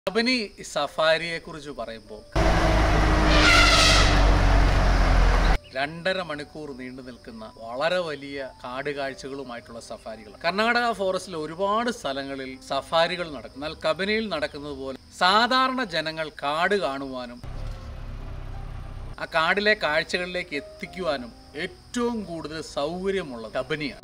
കബനി സഫാരിയെ കുറിച്ച് പറയുമ്പോൾ രണ്ടര മണിക്കൂർ നീണ്ടു നിൽക്കുന്ന വളരെ വലിയ കാട് കാഴ്ചകളുമായിട്ടുള്ള സഫാരികൾ കർണാടക ഫോറസ്റ്റിലെ ഒരുപാട് സ്ഥലങ്ങളിൽ സഫാരികൾ നടക്കും എന്നാൽ കബനിയിൽ നടക്കുന്നത് പോലെ സാധാരണ ജനങ്ങൾ കാട് കാണുവാനും ആ കാടിലെ കാഴ്ചകളിലേക്ക് എത്തിക്കുവാനും ഏറ്റവും കൂടുതൽ സൗകര്യമുള്ളത് കബനിയാണ്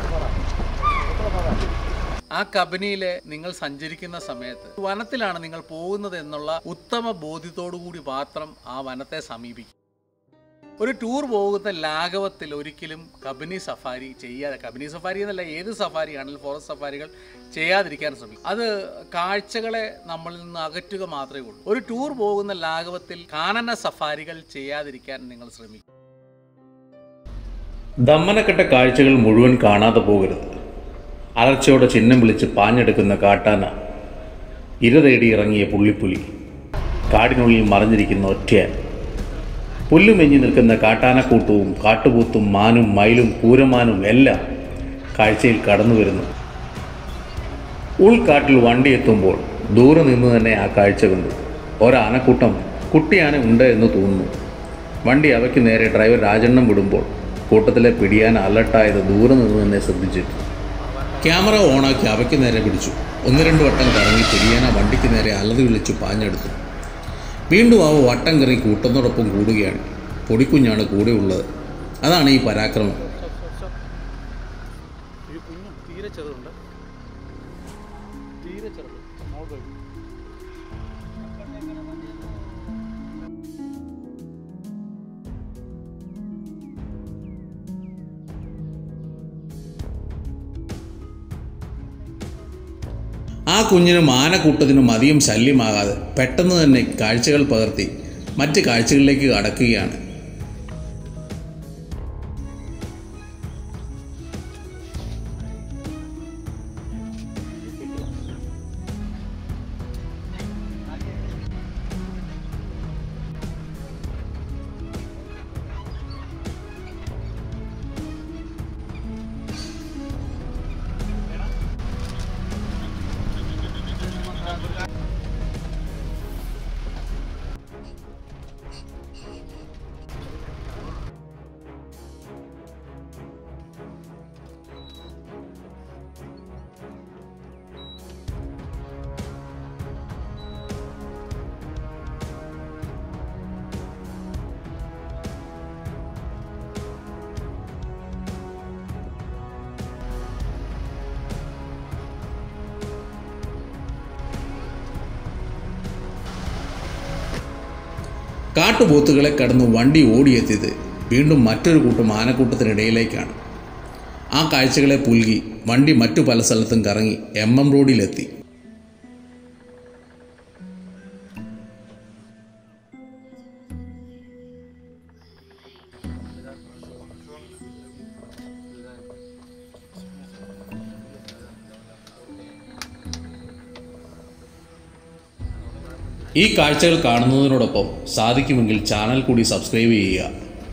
ആ കബനിയിലെ നിങ്ങൾ സഞ്ചരിക്കുന്ന സമയത്ത് വനത്തിലാണ് നിങ്ങൾ പോകുന്നത് എന്നുള്ള ഉത്തമ ബോധ്യത്തോടു കൂടി മാത്രം ആ വനത്തെ സമീപിക്കും ഒരു ടൂർ പോകുന്ന ലാഘവത്തിൽ ഒരിക്കലും കബനി സഫാരി ചെയ്യാതെ കബനി സഫാരി എന്നല്ല ഏത് സഫാരി ആണെങ്കിലും ഫോറസ്റ്റ് സഫാരികൾ ചെയ്യാതിരിക്കാൻ ശ്രമിക്കും അത് കാഴ്ചകളെ നമ്മളിൽ നിന്ന് അകറ്റുക മാത്രമേ ഉള്ളൂ ഒരു ടൂർ പോകുന്ന ലാഘവത്തിൽ കാനന സഫാരികൾ ചെയ്യാതിരിക്കാൻ നിങ്ങൾ ശ്രമിക്കും ദമ്മനക്കെട്ട കാഴ്ചകൾ മുഴുവൻ കാണാതെ പോകരുത് അലർച്ചയോടെ ചിഹ്നം വിളിച്ച് പാഞ്ഞെടുക്കുന്ന കാട്ടാന ഇര തേടി ഇറങ്ങിയ പുള്ളിപ്പുലി കാടിനുള്ളിൽ മറഞ്ഞിരിക്കുന്ന ഒറ്റയാൻ പുല്ലുമെഞ്ഞി നിൽക്കുന്ന കാട്ടാനക്കൂട്ടവും കാട്ടുകൂത്തും മാനും മയിലും കൂരമാനും എല്ലാം കാഴ്ചയിൽ കടന്നു വരുന്നു ഉൾക്കാട്ടിൽ വണ്ടി എത്തുമ്പോൾ ദൂരെ നിന്ന് തന്നെ ആ കാഴ്ച കണ്ടു ഒരാനക്കൂട്ടം കുട്ടിയാന ഉണ്ട് എന്ന് തോന്നുന്നു വണ്ടി അവയ്ക്ക് നേരെ ഡ്രൈവർ രാജണ്ണം വിടുമ്പോൾ കൂട്ടത്തിലെ പിടിയാൻ അലർട്ടായത് ദൂരെ നിന്ന് തന്നെ ശ്രദ്ധിച്ചിട്ടു ക്യാമറ ഓണാക്കി അവയ്ക്ക് നേരെ പിടിച്ചു ഒന്ന് രണ്ട് വട്ടം കറങ്ങി പിടിയാന വണ്ടിക്ക് നേരെ അലറി വിളിച്ചു പാഞ്ഞെടുത്തു വീണ്ടും അവ വട്ടം കറി കൂട്ടത്തോടൊപ്പം കൂടുകയാണ് പൊടിക്കുഞ്ഞാണ് കൂടെ ഉള്ളത് അതാണ് ഈ പരാക്രമം തീരെ ചെറുതുണ്ട് തീരെ ചെറുത് ആ കുഞ്ഞിനും ആനക്കൂട്ടത്തിനും അധികം ശല്യമാകാതെ പെട്ടെന്ന് തന്നെ കാഴ്ചകൾ പകർത്തി മറ്റ് കാഴ്ചകളിലേക്ക് കടക്കുകയാണ് കാട്ടുപോത്തുകളെ കടന്ന് വണ്ടി ഓടിയെത്തിയത് വീണ്ടും മറ്റൊരു കൂട്ടം ആനക്കൂട്ടത്തിനിടയിലേക്കാണ് ആ കാഴ്ചകളെ പുൽകി വണ്ടി മറ്റു പല സ്ഥലത്തും കറങ്ങി എം എം റോഡിലെത്തി ഈ കാഴ്ചകൾ കാണുന്നതിനോടൊപ്പം സാധിക്കുമെങ്കിൽ ചാനൽ കൂടി സബ്സ്ക്രൈബ് ചെയ്യുക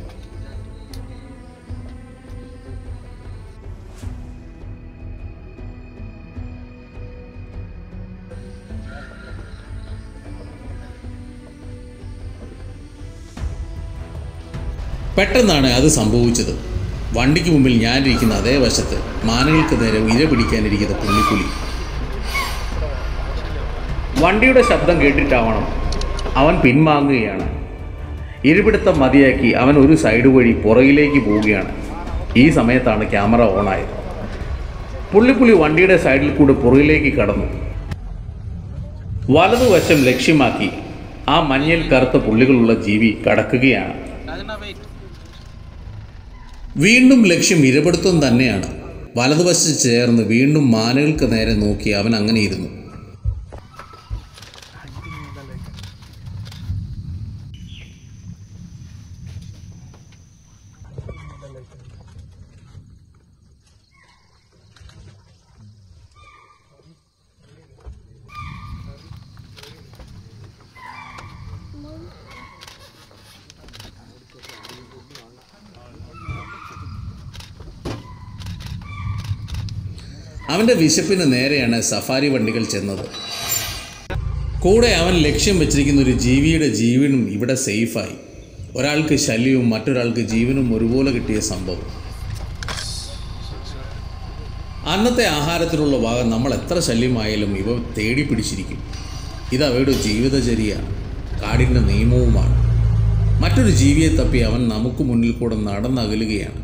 പെട്ടെന്നാണ് അത് സംഭവിച്ചത് വണ്ടിക്ക് മുമ്പിൽ ഞാനിരിക്കുന്ന അതേ വശത്ത് മാനുകൾക്ക് നേരെ ഇര പിടിക്കാനിരിക്കുന്ന പുള്ളിപ്പുലി വണ്ടിയുടെ ശബ്ദം കേട്ടിട്ടാവണം അവൻ പിൻവാങ്ങുകയാണ് ഇരുപിടുത്തം മതിയാക്കി അവൻ ഒരു സൈഡ് വഴി പുറകിലേക്ക് പോവുകയാണ് ഈ സമയത്താണ് ക്യാമറ ഓണായത് പുള്ളിപ്പുലി വണ്ടിയുടെ സൈഡിൽ കൂടെ പുറകിലേക്ക് കടന്നു വലതുവശം ലക്ഷ്യമാക്കി ആ മഞ്ഞയിൽ കറുത്ത പുള്ളികളുള്ള ജീവി കടക്കുകയാണ് വീണ്ടും ലക്ഷ്യം ഇരപിടുത്തം തന്നെയാണ് വലതുവശത്ത് ചേർന്ന് വീണ്ടും മാനുകൾക്ക് നേരെ നോക്കി അവൻ അങ്ങനെ ഇരുന്നു അവൻ്റെ വിശപ്പിന് നേരെയാണ് സഫാരി വണ്ടികൾ ചെന്നത് കൂടെ അവൻ ലക്ഷ്യം വെച്ചിരിക്കുന്ന ഒരു ജീവിയുടെ ജീവനും ഇവിടെ സേഫായി ഒരാൾക്ക് ശല്യവും മറ്റൊരാൾക്ക് ജീവനും ഒരുപോലെ കിട്ടിയ സംഭവം അന്നത്തെ ആഹാരത്തിനുള്ള ഭാഗം നമ്മൾ എത്ര ശല്യമായാലും ഇവ തേടി പിടിച്ചിരിക്കും ഇത് അവയുടെ ജീവിതചര്യയാണ് കാടിൻ്റെ നിയമവുമാണ് മറ്റൊരു ജീവിയെ തപ്പി അവൻ നമുക്ക് മുന്നിൽ കൂടെ നടന്നകലുകയാണ്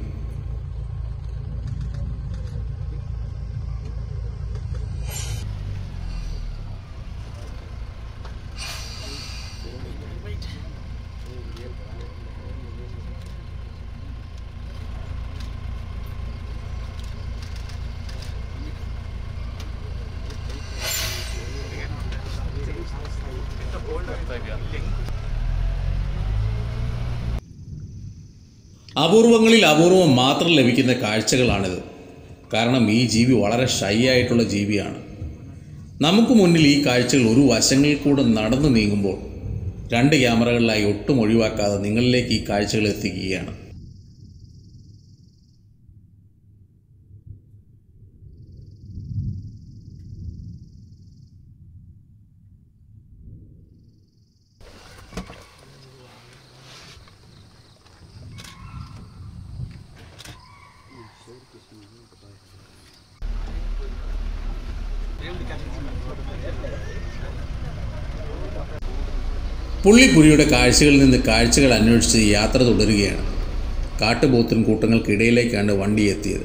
അപൂർവങ്ങളിൽ അപൂർവം മാത്രം ലഭിക്കുന്ന കാഴ്ചകളാണിത് കാരണം ഈ ജീവി വളരെ ഷൈ ആയിട്ടുള്ള ജീവിയാണ് നമുക്ക് മുന്നിൽ ഈ കാഴ്ചകൾ ഒരു വശങ്ങളിൽ കൂടെ നടന്നു നീങ്ങുമ്പോൾ രണ്ട് ക്യാമറകളിലായി ഒട്ടും ഒഴിവാക്കാതെ നിങ്ങളിലേക്ക് ഈ കാഴ്ചകൾ എത്തിക്കുകയാണ് പുള്ളിപ്പുലിയുടെ കാഴ്ചകളിൽ നിന്ന് കാഴ്ചകൾ അന്വേഷിച്ച് യാത്ര തുടരുകയാണ് കാട്ടുപോത്തിൻ കൂട്ടങ്ങൾക്കിടയിലേക്കാണ് വണ്ടി എത്തിയത്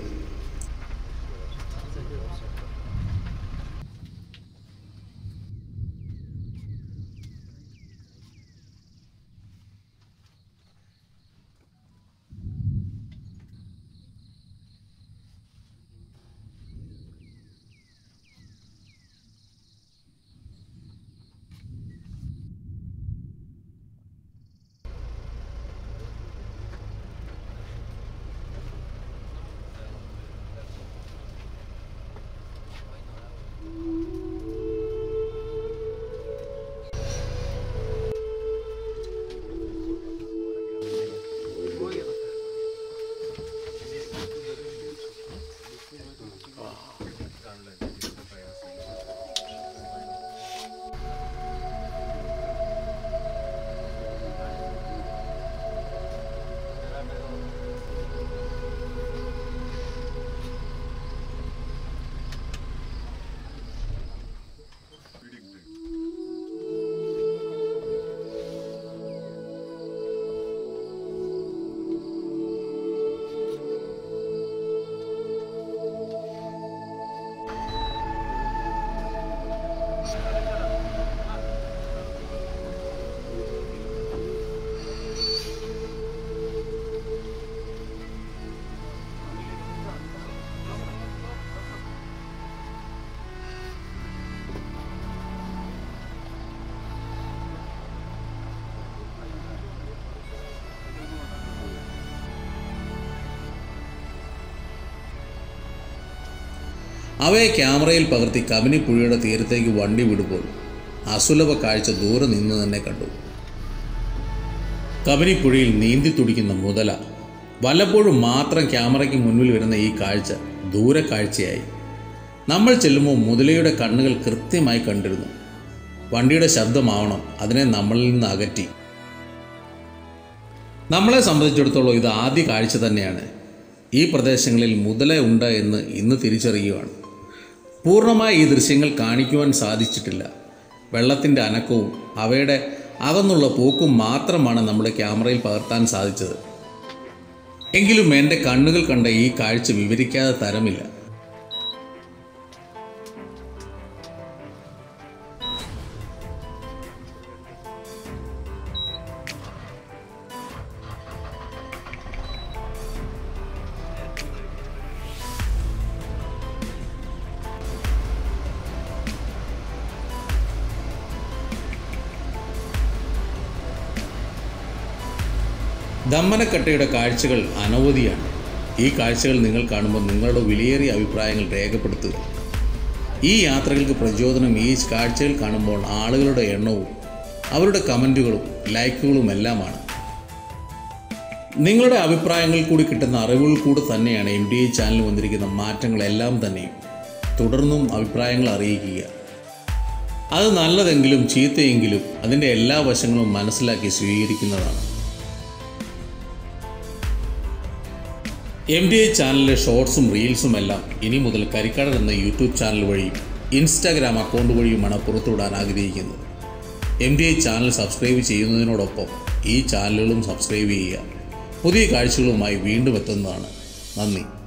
അവയെ ക്യാമറയിൽ പകർത്തി കബനി പുഴയുടെ തീരത്തേക്ക് വണ്ടി വിടുമ്പോൾ അസുലഭ കാഴ്ച ദൂരെ നിന്ന് തന്നെ കണ്ടു കബനി പുഴയിൽ നീന്തി തുടിക്കുന്ന മുതല വല്ലപ്പോഴും മാത്രം ക്യാമറയ്ക്ക് മുന്നിൽ വരുന്ന ഈ കാഴ്ച ദൂരെ കാഴ്ചയായി നമ്മൾ ചെല്ലുമ്പോൾ മുതലയുടെ കണ്ണുകൾ കൃത്യമായി കണ്ടിരുന്നു വണ്ടിയുടെ ശബ്ദമാവണം അതിനെ നമ്മളിൽ നിന്ന് അകറ്റി നമ്മളെ സംബന്ധിച്ചിടത്തോളം ഇത് ആദ്യ കാഴ്ച തന്നെയാണ് ഈ പ്രദേശങ്ങളിൽ മുതല ഉണ്ട് എന്ന് ഇന്ന് തിരിച്ചറിയുകയാണ് പൂർണ്ണമായി ഈ ദൃശ്യങ്ങൾ കാണിക്കുവാൻ സാധിച്ചിട്ടില്ല വെള്ളത്തിൻ്റെ അനക്കവും അവയുടെ അകന്നുള്ള പോക്കും മാത്രമാണ് നമ്മുടെ ക്യാമറയിൽ പകർത്താൻ സാധിച്ചത് എങ്കിലും എൻ്റെ കണ്ണുകൾ കണ്ട ഈ കാഴ്ച വിവരിക്കാതെ തരമില്ല ദമ്മനക്കട്ടയുടെ കാഴ്ചകൾ അനവധിയാണ് ഈ കാഴ്ചകൾ നിങ്ങൾ കാണുമ്പോൾ നിങ്ങളുടെ വിലയേറിയ അഭിപ്രായങ്ങൾ രേഖപ്പെടുത്തുക ഈ യാത്രകൾക്ക് പ്രചോദനം ഈ കാഴ്ചകൾ കാണുമ്പോൾ ആളുകളുടെ എണ്ണവും അവരുടെ കമൻറ്റുകളും ലൈക്കുകളും എല്ലാമാണ് നിങ്ങളുടെ അഭിപ്രായങ്ങൾ കൂടി കിട്ടുന്ന അറിവുകൾ കൂടി തന്നെയാണ് എം ഡി ഐ ചാനൽ വന്നിരിക്കുന്ന മാറ്റങ്ങളെല്ലാം തന്നെയും തുടർന്നും അഭിപ്രായങ്ങൾ അറിയിക്കുക അത് നല്ലതെങ്കിലും ചീത്തയെങ്കിലും അതിൻ്റെ എല്ലാ വശങ്ങളും മനസ്സിലാക്കി സ്വീകരിക്കുന്നതാണ് എം ഡി ഐ ചാനലിലെ ഷോർട്സും റീൽസും എല്ലാം ഇനി മുതൽ കരിക്കടൻ എന്ന യൂട്യൂബ് ചാനൽ വഴിയും ഇൻസ്റ്റാഗ്രാം അക്കൗണ്ട് വഴിയുമാണ് പുറത്തുവിടാൻ ആഗ്രഹിക്കുന്നത് M D I channel subscribe ചെയ്യുന്നതിനോടൊപ്പം ഈ ചാനലുകളും സബ്സ്ക്രൈബ് ചെയ്യുക പുതിയ കാഴ്ചകളുമായി വീണ്ടും എത്തുന്നതാണ് നന്ദി